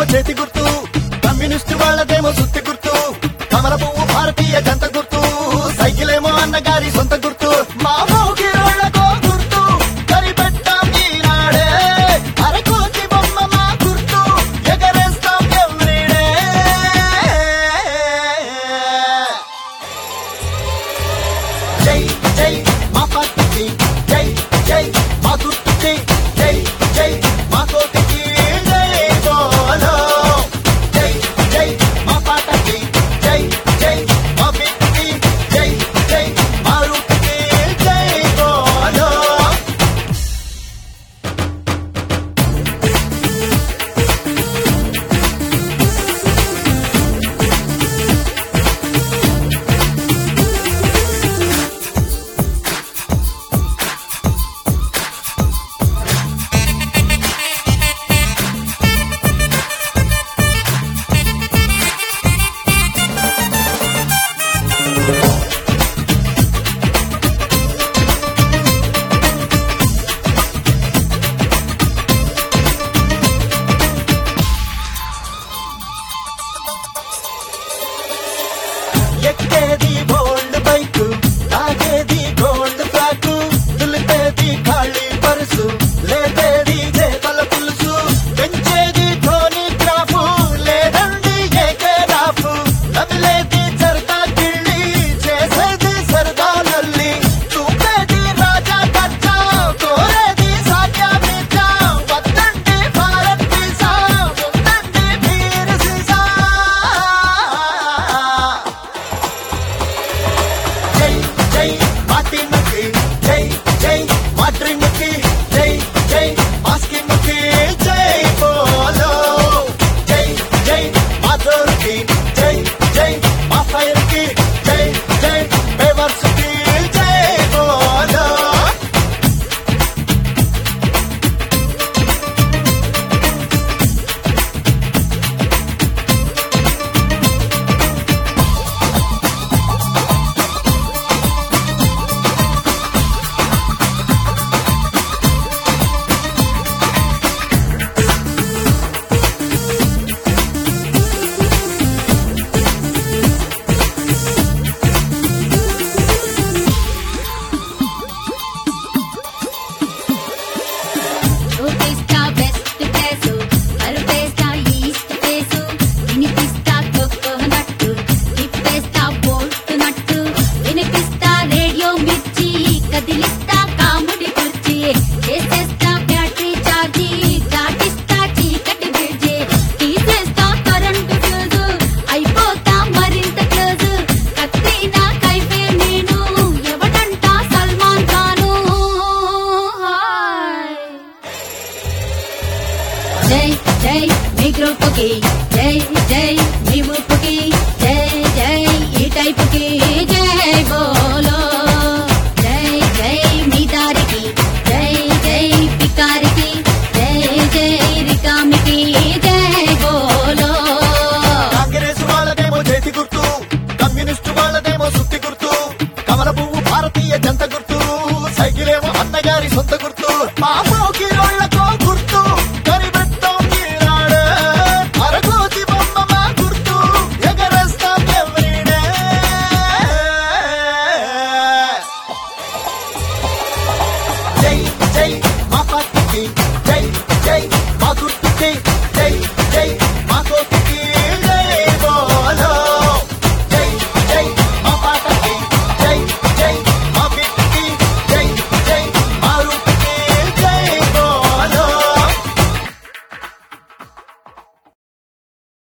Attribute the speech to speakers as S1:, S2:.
S1: చేతి గుర్తు కమ్యూనిస్టు వాళ్ళదేమో సుత్తి గుర్తు కమల పువ్వు భారతీయ జంత గుర్తు సైకిల్ ఏమో అన్నగారి సొంత గుర్తు మా మోగి రోళ్ళకో గుర్తు కనిపెట్టాం ఈనాడే అరకోటి బొమ్మ మా గుర్తు ఎగరేస్తాం ఎవ్రీడే జై జై మా పార్టీకి జై జై మా గుర్తుకి జై జై మా కోటికి జై బోలో జై జై మా పాటకి జై జై మా బీట్కి జై జై మా రూట్కి జై బోలో ఎక్కేది గోల్డ్ బైక్ తాగేది గోల్డ్ ఫ్లాక్ దులిపేది ఖాళీ పరుసు లేపేది చేపల పులుసు పెంచేది ధోని గ్రాఫ్ లేదండి ఏకే రాఫ్ నమిలేది సరదా గిళ్ళి చేసేది సరదా లల్లి చూపేది రాజా కచ్చా కోరేది సాధ్యా మీచా వద్దండి భారత్ వీసా ఉందండి వీర సీసా జై జై మాటిమకి జై జై మాట్రిమకి జై జై మాస్కిమకి జై బోలో జై జై మాధుర్కి జై జై మా ఫైర్కి జై జై బేవర్స్కి జై బోలో
S2: చూపిస్తా బెస్ట్ ప్లేసు అరుపేస్తా ఈస్ట్ ఫేసు వినిపిస్తా కొక్కనట్టు తిప్పేస్తా బోల్ట్ నట్టు వినిపిస్తా రేడియో మిర్చి కదిలిస్తా కాముడి కుర్చీ చేసేస్తా బ్యాటరీ చార్జీ దాటిస్తా చీకటి బ్రిడ్జి తీసేస్తా కరెంటు ఫ్యూజు అయిపోతా మరింత క్లోజు కత్తినా కైపే నేను ఎవడంటా సల్మాన్ ఖాను హాయ్ జై జై మీ గ్రూపుకి జై జై మీ ఊపుకి జై జై ఈ టైపుకి జై బోలో